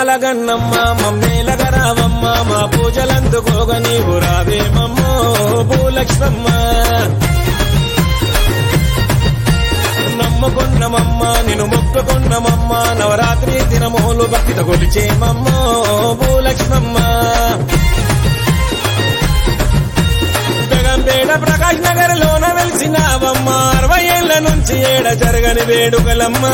అమ్మల గన్నమ్మ మమ్మేలగ రావమ్మ మా పూజలందుకోగ నీవు రావేమమ్మో భూలక్ష్మమ్మ నమ్ముకున్నమమ్మ నిన్ను మొక్కుకున్నమమ్మ నవరాత్రి దినమోలు భక్తిత కొలిచేమమ్మో భూలక్ష్మమ్మ జగంపేట ప్రకాష్ నగర్ లోన వెలిసినావమ్మ అరవై ఏళ్ల నుంచి ఏడ జరగని వేడుకలమ్మ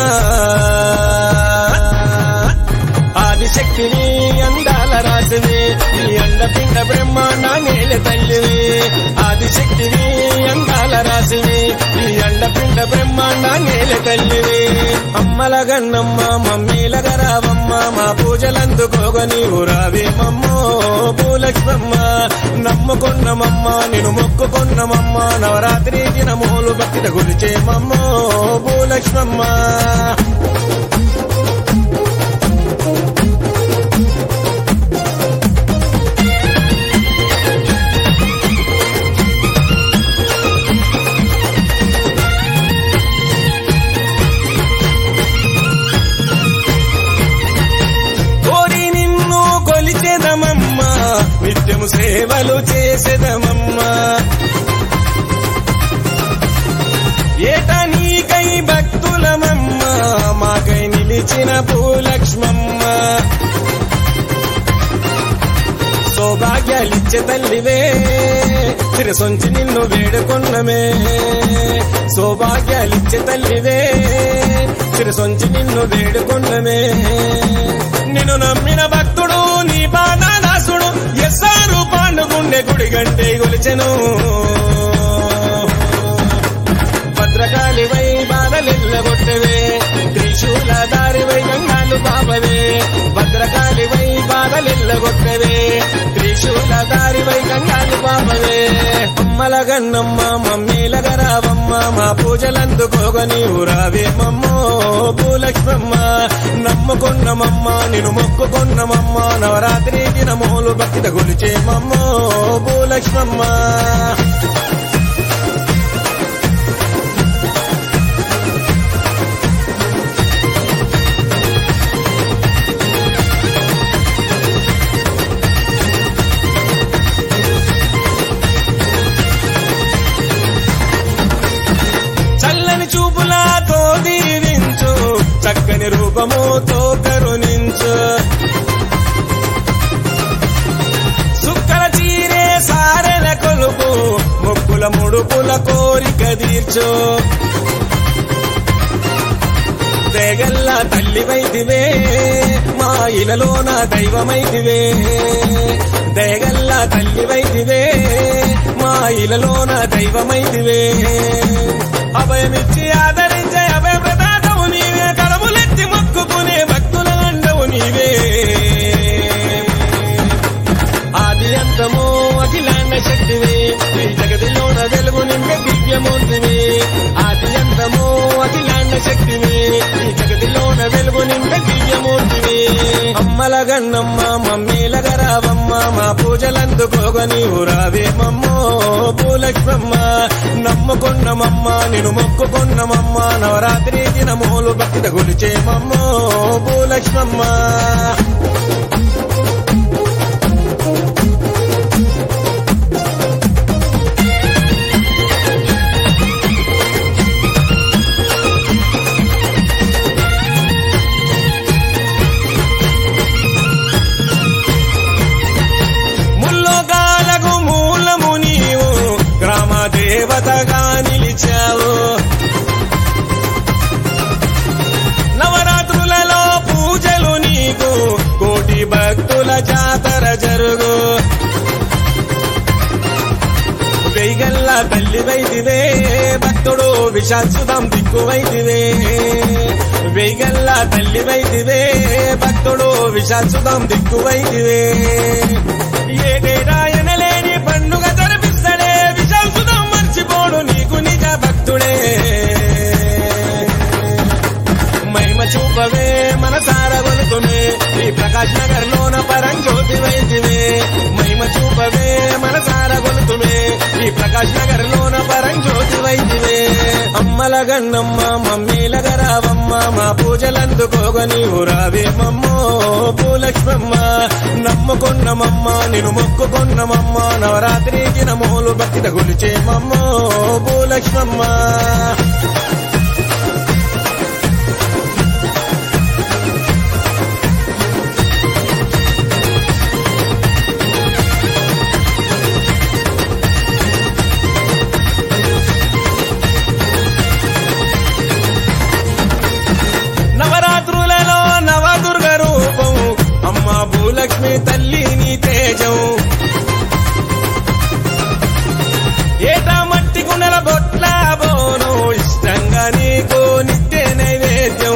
ఆదిశక్తిని అందాల రాసివి నీ అండపిండ బ్రహ్మాండ నేల తల్లివి ఆదిశక్తిని అందాల రాసివి నీ అండపిండ బ్రహ్మాండ నేల తల్లివి అమ్మల గన్నమ్మ మమ్మీలగ రావమ్మ మా పూజలందుకోగ నీవు రావేమమ్మో భూలక్ష్మమ్మ నమ్ముకున్నమమ్మ నేను మొక్కుకున్నమమ్మ నవరాత్రి దినమూలు భక్తిత గురిచేమమ్మో భూలక్ష్మమ్మ కోరి నిన్ను కొలిచెదమమ్మా నిత్యము సేవలు చేసేదమమ్మా ఏట నీకై భక్తులమమ్మ మాకై నిలిచిన భూలక్ష్మమ్మ సౌభాగ్యాలిచ్చే తల్లివే శిరసొంచి నిన్ను వేడుకొన్నమే సౌభాగ్యాలిచ్చే తల్లివే శిరసొంచి నిన్ను వేడుకొన్నమే నిన్ను నమ్మిన భక్తుడు నీ బాణాసుడు ఎస్సారు పాండుగుండె గుడి గంటే గొలిచెను భద్రకాళి వై బాధలెల్లగొట్టవే త్రిశూల దారి వై గంగాలు బాబవే భద్రకాళి వై బాధలెల్లగొట్టవే త్రిశూల దారి వై గంగాలు బాబవే అమ్మల గన్నమ్మ మమ్మీలగ రావమ్మ మా పూజలందుకోగ నీవు రావేమమ్మో భూలక్ష్మమ్మ నమ్ముకున్నమమ్మ నిన్ను మొక్కుకున్నమమ్మ నవరాత్రి దినమూలు భక్తిత గొలిచేమమ్మో భూలక్ష్మమ్మ చల్లని చూపులాతో దీవించు చక్కని రూపముతో కరుణించు సుక్కల చీరే సారెల కొలుపు మొక్కుల ముడుపుల కోరిక తీర్చు దేగల్లా తల్లి వైదివే మా ఇలలోన దైవమైదివే దేగల్లా తల్లి వైదివే మా ఇలలోన దైవమైదివే అభయమిచ్చి ఆదరించే అభయ ప్రదాతవు నీవే కడములెత్తి మొక్కుకునే భక్తుల అండవు నీవే ఆది అంతము అఖిలాండ శక్తివి ఈ జగతిలోన వెలుగు నింపే దివ్యమూర్తివి ఆది అంతము అఖిలాండ శక్తివి ఈ జగతిలోన వెలుగు నింపే దివ్యమూర్తివి అమ్మల గన్నమ్మ మమ్మీలగ రావమ్మ మా పూజలందుకోగ నీవు రావేమమ్మో భూలక్ష్మమ్మ నమ్ముకున్నమమ్మ నిన్ను మొక్కుకున్నమమ్మ నవరాత్రి దినమూలు భక్తిత గురిచేమమ్మో భూలక్ష్మమ్మ ముల్లోకాలకు మూలము నీవు గ్రామ దేవతగా నిలిచావు నవరాత్రులలో పూజలు నీకు కోటి భక్తుల జాతర జరుగు వెయ్యగల్ల తల్లి వైదివే భక్తుడు విశాల్సుదాం దిక్కు వైదివే వెయ్యగల్ల తల్లి వైదివే భక్తుడు విశాల్సుదాం దిక్కు వైదివే ఏటేటాయనలేని పండుగ జరిపిస్తాడే విశాల్సుదాం మర్చిపోడు నీకు నిజ భక్తుడే మహిమ చూపవే మనసార గొలుతుమే ఈ ప్రకాష్ నగర్ లోన పరంజ్యోతి వైద్యమే మహిమ చూపవే మనసార గొలుతుమే ఈ ప్రకాష్ నగర్ లోన పరంజ్యోతి వైద్యమే అమ్మల గన్నమ్మ మమ్మీలగరావమ్మ మా పూజలందుకోగ నీవు రావేమమ్మో భూలక్ష్మమ్మ నమ్ముకున్నమమ్మ నేను మొక్కుకున్నమమ్మ నవరాత్రికి నమోలు భక్తి తగులిచేమమ్మో భూలక్ష్మమ్మ నవరాత్రులలో నవదుర్గ రూపం అమ్మ భూలక్ష్మి తల్లి నీ తేజం ఏటా మట్టి గుణల బొట్ల బోనం ఇష్టంగా నీకు నిత్య నైవేద్యం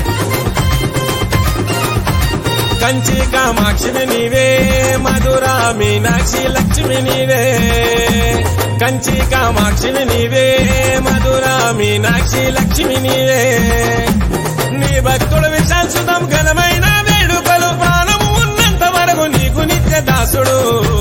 కంచి కామాక్షిని నీవే మధురా మీనాక్షి లక్ష్మి నీవే కంచి కామాక్షిని నీవే మధురా మీనాక్షి లక్ష్మి నీవే నీ భక్తుడు విశాల్సుతం ఘనమైన వేడుకలు ప్రాణము ఉన్నంత వరకు నీకు నిత్య దాసుడు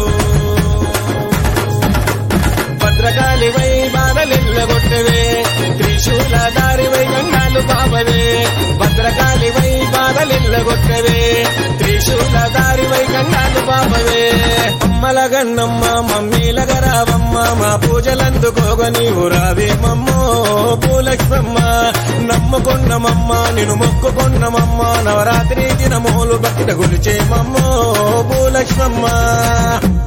భద్రకాళి వై బాధలెల్లగొట్టవే త్రిశూల దారి వై గంగాలు బాబవే భద్రకాళి వై బాధలెల్లగొట్టవే త్రిశూల దారి వై గంగాలు బాబవే అమ్మల గన్నమ్మ మమ్మీలగరావమ్మ మా పూజలందుకోగ నీవు రావేమమ్మో భూలక్ష్మమ్మ నమ్ముకున్నమమ్మ నేను మొక్కుకున్నమమ్మ నవరాత్రి దినమూలు భక్తి గురిచేమమ్మో భూలక్ష్మమ్మ